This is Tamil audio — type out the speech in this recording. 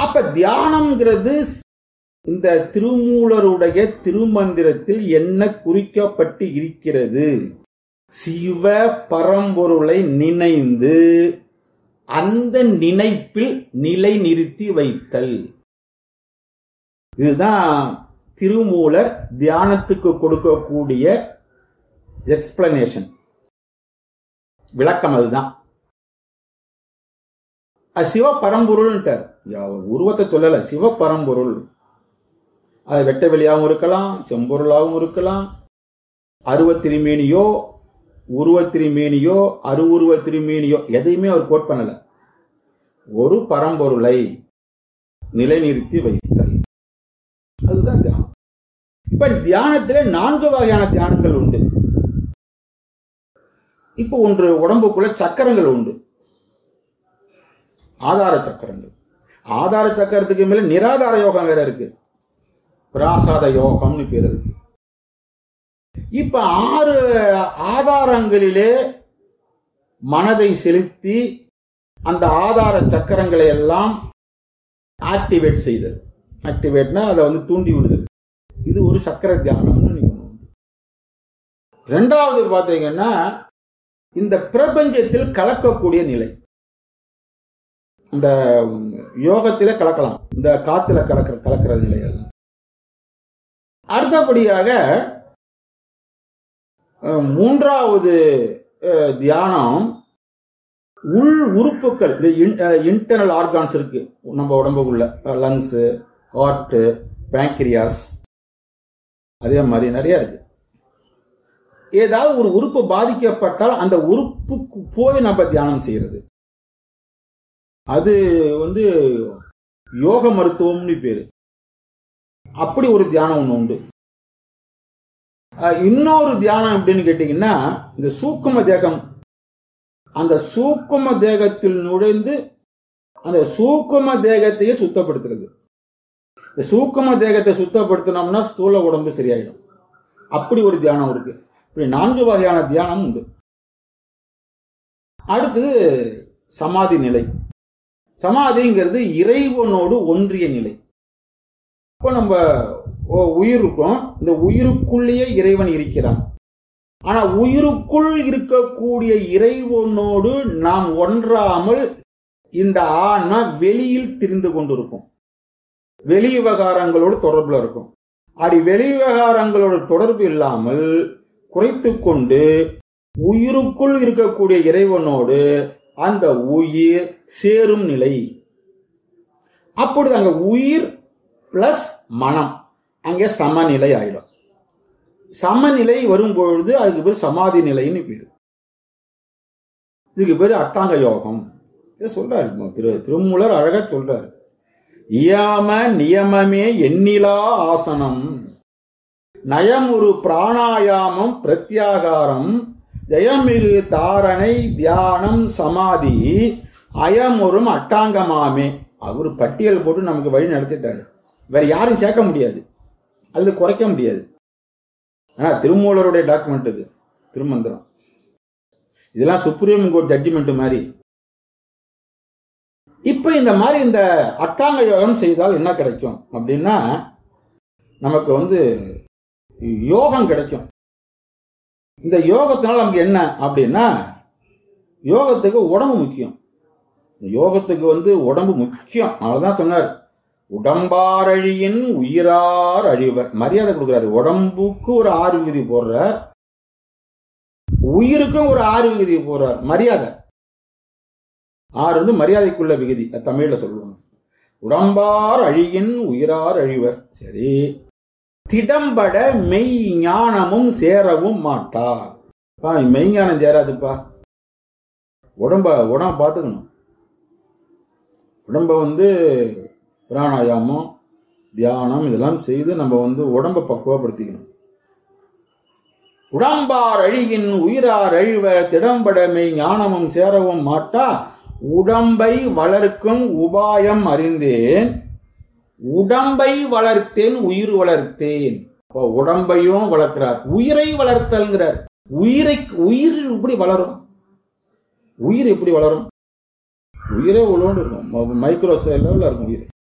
அப்ப தியானம்ங்கிறது இந்த திருமூலருடைய திருமந்திரத்தில் என்ன குறிக்கப்பட்டு இருக்கிறது சிவ பரம்பொருளை நினைந்து அந்த நினைப்பில் நிலை நிறுத்தி வைத்தல் இதுதான் திருமூலர் தியானத்துக்கு கொடுக்கக்கூடிய எக்ஸ்பிளனேஷன் விளக்கம் அதுதான் அது சிவ பரம்பொருள்ன்ட்டார் உருவத்தை சொல்லல சிவ பரம்பொருள் அது வெட்ட வெளியாகவும் இருக்கலாம் செம்பொருளாகவும் இருக்கலாம் அருவத் திருமேனியோ உருவத் திருமேனியோ அருவுருவ திருமேனியோ எதையுமே அவர் கோட் பண்ணல ஒரு பரம்பொருளை நிலைநிறுத்தி வைத்தல் அதுதான் தியானம் இப்ப தியானத்திலே நான்கு வகையான தியானங்கள் உண்டு இப்போ ஒன்று உடம்புக்குள்ள சக்கரங்கள் உண்டு ஆதார சக்கரங்கள் ஆதார சக்கரத்துக்கு மேல நிராதார யோகம் வேற இருக்கு பிராசாத யோகம்னு பேர் இருக்கு இப்ப ஆறு ஆதாரங்களிலே மனதை செலுத்தி அந்த ஆதார சக்கரங்களை எல்லாம் ஆக்டிவேட் செய்தல் ஆக்டிவேட்னா அதை வந்து தூண்டி விடுதல் இது ஒரு சக்கர தியானம்னு நீங்க ரெண்டாவது பார்த்தீங்கன்னா இந்த பிரபஞ்சத்தில் கலக்கக்கூடிய நிலை இந்த யோகத்தில கலக்கலாம் இந்த காத்துல கலக்கிற கலக்கிற நிலை அது அடுத்தபடியாக மூன்றாவது தியானம் உள் உறுப்புகள் இந்த இன்டர்னல் ஆர்கான்ஸ் இருக்கு நம்ம உடம்புக்குள்ள லங்ஸ் ஹார்ட் பேங்க்ரியாஸ் அதே மாதிரி நிறைய இருக்கு ஏதாவது ஒரு உறுப்பு பாதிக்கப்பட்டால் அந்த உறுப்புக்கு போய் நம்ம தியானம் செய்யறது அது வந்து யோக மருத்துவம்னு பேரு அப்படி ஒரு தியானம் ஒன்று உண்டு இன்னொரு தியானம் எப்படின்னு கேட்டீங்கன்னா இந்த சூக்கும தேகம் அந்த சூக்கும தேகத்தில் நுழைந்து அந்த சூக்கும தேகத்தையே சுத்தப்படுத்துறது இந்த சூக்கும தேகத்தை சுத்தப்படுத்தினோம்னா ஸ்தூல உடம்பு சரியாயிடும் அப்படி ஒரு தியானம் இருக்கு இப்படி நான்கு வகையான தியானம் உண்டு அடுத்தது சமாதி நிலை சமாதிங்கிறது இறைவனோடு ஒன்றிய நிலை இப்போ நம்ம உயிர் இருக்கோம் இந்த உயிருக்குள்ளேயே இறைவன் இருக்கிறான் ஆனா உயிருக்குள் இருக்கக்கூடிய இறைவனோடு நாம் ஒன்றாமல் இந்த ஆன்மா வெளியில் திரிந்து கொண்டிருக்கும் வெளி விவகாரங்களோடு தொடர்புல இருக்கும் அப்படி வெளி விவகாரங்களோட தொடர்பு இல்லாமல் குறைத்து கொண்டு உயிருக்குள் இருக்கக்கூடிய இறைவனோடு அந்த உயிர் சேரும் நிலை அப்பொழுது அங்க உயிர் பிளஸ் மனம் அங்கே சமநிலை ஆயிடும் சமநிலை வரும்பொழுது அதுக்கு பேர் சமாதி நிலைன்னு பேரு இதுக்கு பேர் அட்டாங்க யோகம் இதை சொல்றாரு திரு திருமூலர் அழகா சொல்றாரு இயாம நியமமே எண்ணிலா ஆசனம் நயமுரு பிராணாயாமம் பிரத்யாகாரம் ஜெயமிகு தாரணை தியானம் சமாதி அயமுறும் அட்டாங்கமாமே அவர் பட்டியல் போட்டு நமக்கு வழி நடத்திட்டாரு வேற யாரும் சேர்க்க முடியாது அல்லது குறைக்க முடியாது ஆனா திருமூலருடைய டாக்குமெண்ட் இது திருமந்திரம் இதெல்லாம் சுப்ரீம் கோர்ட் ஜட்ஜ்மெண்ட் மாதிரி இப்ப இந்த மாதிரி இந்த அட்டாங்க யோகம் செய்தால் என்ன கிடைக்கும் அப்படின்னா நமக்கு வந்து யோகம் கிடைக்கும் இந்த யோகத்தினால நமக்கு என்ன அப்படின்னா யோகத்துக்கு உடம்பு முக்கியம் யோகத்துக்கு வந்து உடம்பு முக்கியம் அவர்தான் சொன்னார் உடம்பாரழியின் உயிரார் அழிவர் மரியாதை கொடுக்கிறாரு உடம்புக்கு ஒரு ஆறு விகுதி போடுறார் உயிருக்கும் ஒரு ஆறு விகுதி போடுறார் மரியாதை ஆறு வந்து மரியாதைக்குள்ள விகுதி தமிழ்ல சொல்லுவாங்க உடம்பார் அழியின் உயிரார் அழிவர் சரி திடம்பட மெய் ஞானமும் சேரவும் மாட்டா மெய்ஞானம் சேராதுப்பா உடம்ப உடம்ப பார்த்துக்கணும் உடம்ப வந்து பிராணாயாமம் தியானம் இதெல்லாம் செய்து நம்ம வந்து உடம்ப பக்குவப்படுத்திக்கணும் உடம்பார் அழியின் உயிரார் அழிவ திடம்படமை ஞானமும் சேரவும் மாட்டா உடம்பை வளர்க்கும் உபாயம் அறிந்தேன் உடம்பை வளர்த்தேன் உயிர் வளர்த்தேன் அப்போ உடம்பையும் வளர்க்கிறார் உயிரை வளர்த்தல்ங்கிறார் உயிரை உயிர் எப்படி வளரும் உயிர் எப்படி வளரும் உயிரே உள்ளோண்டு இருக்கும் மைக்ரோ லெவலில் இருக்கும் உயிர்